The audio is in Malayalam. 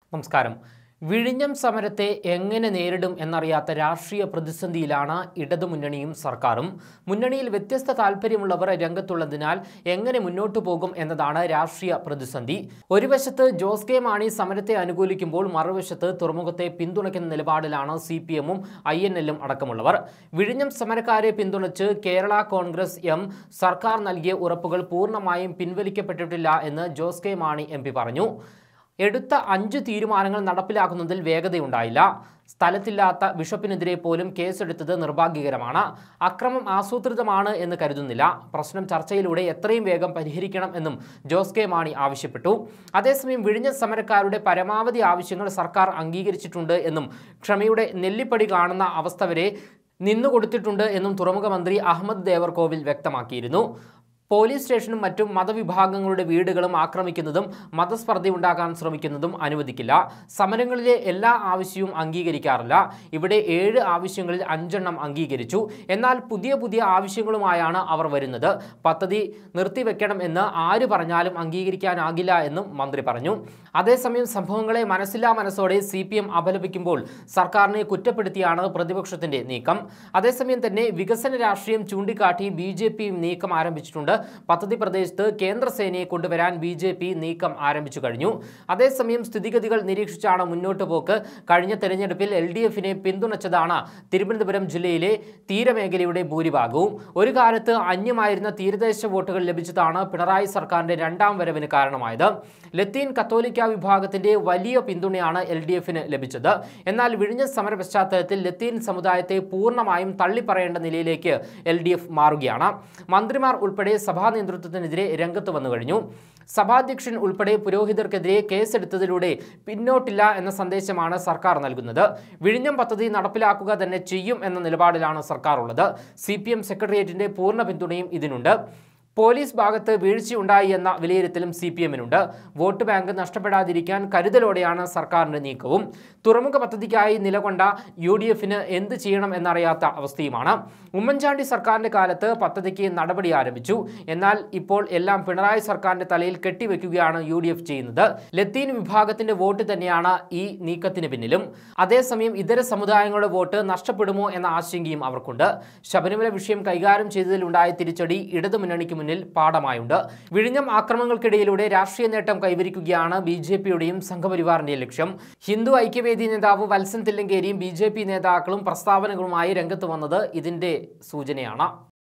നമസ്കാരം വിഴിഞ്ഞം സമരത്തെ എങ്ങനെ നേരിടും എന്നറിയാത്ത രാഷ്ട്രീയ പ്രതിസന്ധിയിലാണ് ഇടതുമുന്നണിയും സർക്കാരും മുന്നണിയിൽ വ്യത്യസ്ത താല്പര്യമുള്ളവർ രംഗത്തുള്ളതിനാൽ എങ്ങനെ മുന്നോട്ടു പോകും എന്നതാണ് രാഷ്ട്രീയ പ്രതിസന്ധി ഒരു വശത്ത് ജോസ് കെ മാണി സമരത്തെ അനുകൂലിക്കുമ്പോൾ മറുവശത്ത് തുറമുഖത്തെ പിന്തുണയ്ക്കുന്ന നിലപാടിലാണ് സി പി എമ്മും ഐ എൻ എല്ലും അടക്കമുള്ളവർ വിഴിഞ്ഞം സമരക്കാരെ പിന്തുണച്ച് കേരള കോൺഗ്രസ് എം സർക്കാർ നൽകിയ ഉറപ്പുകൾ പൂർണ്ണമായും പിൻവലിക്കപ്പെട്ടിട്ടില്ല എന്ന് ജോസ് കെ മാണി എം പറഞ്ഞു എടുത്ത അഞ്ച് തീരുമാനങ്ങൾ നടപ്പിലാക്കുന്നതിൽ വേഗതയുണ്ടായില്ല സ്ഥലത്തില്ലാത്ത ബിഷപ്പിനെതിരെ പോലും കേസെടുത്തത് നിർഭാഗ്യകരമാണ് അക്രമം ആസൂത്രിതമാണ് എന്ന് കരുതുന്നില്ല പ്രശ്നം ചർച്ചയിലൂടെ എത്രയും വേഗം പരിഹരിക്കണം എന്നും ജോസ് കെ മാണി ആവശ്യപ്പെട്ടു അതേസമയം വിഴിഞ്ഞ സമരക്കാരുടെ പരമാവധി ആവശ്യങ്ങൾ സർക്കാർ അംഗീകരിച്ചിട്ടുണ്ട് എന്നും ക്ഷമയുടെ നെല്ലിപ്പടി കാണുന്ന അവസ്ഥ വരെ നിന്നുകൊടുത്തിട്ടുണ്ട് എന്നും തുറമുഖ മന്ത്രി അഹമ്മദ് ദേവർകോവിൽ വ്യക്തമാക്കിയിരുന്നു പോലീസ് സ്റ്റേഷനും മറ്റും മതവിഭാഗങ്ങളുടെ വീടുകളും ആക്രമിക്കുന്നതും മതസ്പർദ്ധയുണ്ടാക്കാൻ ശ്രമിക്കുന്നതും അനുവദിക്കില്ല സമരങ്ങളിലെ എല്ലാ ആവശ്യവും അംഗീകരിക്കാറില്ല ഇവിടെ ഏഴ് ആവശ്യങ്ങളിൽ അഞ്ചെണ്ണം അംഗീകരിച്ചു എന്നാൽ പുതിയ പുതിയ ആവശ്യങ്ങളുമായാണ് അവർ വരുന്നത് പദ്ധതി നിർത്തിവെക്കണം എന്ന് ആര് പറഞ്ഞാലും അംഗീകരിക്കാനാകില്ല എന്നും മന്ത്രി പറഞ്ഞു അതേസമയം സംഭവങ്ങളെ മനസ്സില്ലാ മനസ്സോടെ സി പി എം അപലപിക്കുമ്പോൾ സർക്കാരിനെ കുറ്റപ്പെടുത്തിയാണ് പ്രതിപക്ഷത്തിന്റെ നീക്കം അതേസമയം തന്നെ വികസന രാഷ്ട്രീയം ചൂണ്ടിക്കാട്ടി ബി ജെ പി നീക്കം ആരംഭിച്ചിട്ടുണ്ട് പദ്ധതി പ്രദേശത്ത് കേന്ദ്രസേനയെ കൊണ്ടുവരാൻ ബി ജെ പി നീക്കം ആരംഭിച്ചു കഴിഞ്ഞു അതേസമയം സ്ഥിതിഗതികൾ നിരീക്ഷിച്ചാണ് മുന്നോട്ട് പോക്ക് കഴിഞ്ഞ തെരഞ്ഞെടുപ്പിൽ എൽ ഡി എഫിനെ പിന്തുണച്ചതാണ് തിരുവനന്തപുരം ജില്ലയിലെ തീരമേഖലയുടെ ഭൂരിഭാഗവും ഒരു കാലത്ത് അന്യമായിരുന്ന തീരദേശ വോട്ടുകൾ ലഭിച്ചതാണ് പിണറായി സർക്കാരിന്റെ രണ്ടാം വരവിന് കാരണമായത് ലത്തീൻ കത്തോലിക്ക വിഭാഗത്തിന്റെ വലിയ പിന്തുണയാണ് എൽ ഡി എഫിന് ലഭിച്ചത് എന്നാൽ വിഴിഞ്ഞ സമര പശ്ചാത്തലത്തിൽ ലത്തീൻ സമുദായത്തെ പൂർണ്ണമായും തള്ളിപ്പറയേണ്ട നിലയിലേക്ക് എൽ ഡി എഫ് മാറുകയാണ് മന്ത്രിമാർ ഉൾപ്പെടെ സഭാ നേതൃത്വത്തിനെതിരെ രംഗത്ത് വന്നു കഴിഞ്ഞു സഭാധ്യക്ഷൻ ഉൾപ്പെടെ പുരോഹിതർക്കെതിരെ കേസെടുത്തതിലൂടെ പിന്നോട്ടില്ല എന്ന സന്ദേശമാണ് സർക്കാർ നൽകുന്നത് വിഴിഞ്ഞം പദ്ധതി നടപ്പിലാക്കുക തന്നെ ചെയ്യും എന്ന നിലപാടിലാണ് സർക്കാർ ഉള്ളത് സി പി എം സെക്രട്ടേറിയറ്റിന്റെ പൂർണ്ണ പിന്തുണയും ഇതിനുണ്ട് പോലീസ് ഭാഗത്ത് വീഴ്ചയുണ്ടായി എന്ന വിലയിരുത്തലും സി പി എമ്മിനുണ്ട് വോട്ട് ബാങ്ക് നഷ്ടപ്പെടാതിരിക്കാൻ കരുതലോടെയാണ് സർക്കാരിന്റെ നീക്കവും തുറമുഖ പദ്ധതിക്കായി നിലകൊണ്ട യു ഡി എഫിന് എന്ത് ചെയ്യണം എന്നറിയാത്ത അവസ്ഥയുമാണ് ഉമ്മൻചാണ്ടി സർക്കാരിന്റെ കാലത്ത് പദ്ധതിക്ക് നടപടി ആരംഭിച്ചു എന്നാൽ ഇപ്പോൾ എല്ലാം പിണറായി സർക്കാരിന്റെ തലയിൽ കെട്ടിവെക്കുകയാണ് യു ഡി എഫ് ചെയ്യുന്നത് ലത്തീൻ വിഭാഗത്തിന്റെ വോട്ട് തന്നെയാണ് ഈ നീക്കത്തിന് പിന്നിലും അതേസമയം ഇതര സമുദായങ്ങളുടെ വോട്ട് നഷ്ടപ്പെടുമോ എന്ന ആശങ്കയും അവർക്കുണ്ട് ശബരിമല വിഷയം കൈകാര്യം ചെയ്തതിലുണ്ടായ തിരിച്ചടി ഇടതുമുന്നണിക്ക് മുന്നിൽ പാഠമായുണ്ട് വിഴിഞ്ഞം ആക്രമണങ്ങൾക്കിടയിലൂടെ രാഷ്ട്രീയ നേട്ടം കൈവരിക്കുകയാണ് ബി ജെ പിയുടെയും സംഘപരിവാറിന്റെയും ലക്ഷ്യം ഹിന്ദു ഐക്യവേദി നേതാവ് വത്സൻ തില്ലങ്കേരിയും ബി ജെ പി നേതാക്കളും പ്രസ്താവനകളുമായി രംഗത്ത് വന്നത് ഇതിന്റെ സൂചനയാണ്